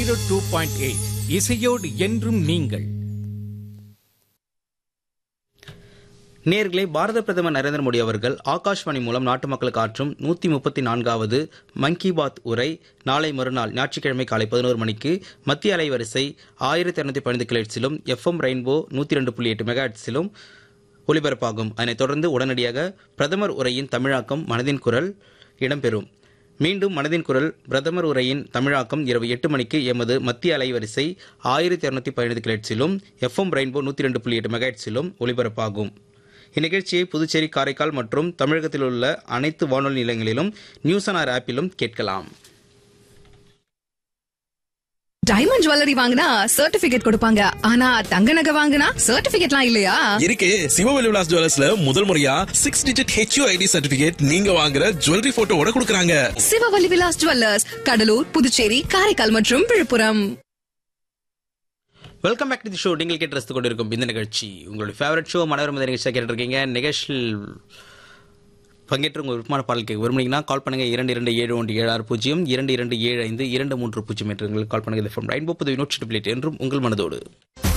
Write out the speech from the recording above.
zero two point eight இசையோடு என்றும் நீங்கள் நேர்களே பாரத பிரதமர் நரேந்திர மோடி அவர்கள் ஆகாஷ்வாணி மூலம் நாட்டு மக்களுக்கு ஆற்றும் நூற்றி முப்பத்தி நான்காவது மன் கி பாத் உரை நாளை மறுநாள் ஞாயிற்றுக்கிழமை காலை பதினோரு மணிக்கு மத்திய அலைவரிசை ஆயிரத்தி இரநூத்தி பதினைந்து கிளர்ச்சிலும் எஃப்எம் ரெயின்போ நூற்றி ரெண்டு புள்ளி எட்டு மெகாட்ஸிலும் ஒலிபரப்பாகும் அதனைத் தொடர்ந்து உடனடியாக பிரதமர் உரையின் தமிழாக்கம் மனதின் குரல் இடம்பெறும் மீண்டும் மனதின் குரல் பிரதமர் உரையின் தமிழாக்கம் இரவு எட்டு மணிக்கு எமது மத்திய அலைவரிசை ஆயிரத்தி இரநூத்தி பதினைந்து கிளர்ச்சிலும் எஃப்எம் ரெயின்போ நூற்றி ரெண்டு புள்ளி எட்டு மெகாட்ஸிலும் ஒலிபரப்பாகும் இந்நிகழ்ச்சியை புதுச்சேரி காரைக்கால் மற்றும் தமிழகத்தில் உள்ள அனைத்து வானொலி நிலையங்களிலும் நியூஸ் ஆன் ஆர் ஆப்பிலும் கேட்கலாம் டைமண்ட் ஜுவல்லரி வாங்கினா சர்டிபிகேட் கொடுப்பாங்க ஆனா தங்க நகை வாங்கினா சர்டிபிகேட்லாம் இல்லையா இருக்கு சிவவெளி விலாஸ் ஜுவல்லர்ஸ்ல முதல் முறையா six digit HU ID certificate நீங்க வாங்குற ஜுவல்லரி போட்டோவோட கொடுக்குறாங்க சிவவல்லி விலாஸ் ஜுவல்லர்ஸ் கடலூர் புதுச்சேரி காரைக்கால் மற்றும் Villupuram welcome back to the show நீங்கள் கேட்டு ரசித்துக் கொண்டிருக்கும் இந்த நிகழ்ச்சி உங்களுடைய ஃபேவரட் ஷோ மனோரம நிகழ்ச்சியாக கேட்டிருக்கீங்க நிகழ்ச்சியில் பங்கேற்று உங்கள் விருப்பமான பாடல் கேட்க விரும்புனீங்கன்னா கால் பண்ணுங்க இரண்டு இரண்டு ஏழு ஒன்று ஏழு ஆறு பூஜ்ஜியம் இரண்டு இரண்டு ஏழு ஐந்து இரண்டு மூன்று பூஜ்ஜியம் என்று கால் பண்ணுங்க ரெயின்போ புது நூற்றி என்றும் உங்கள் மனதோடு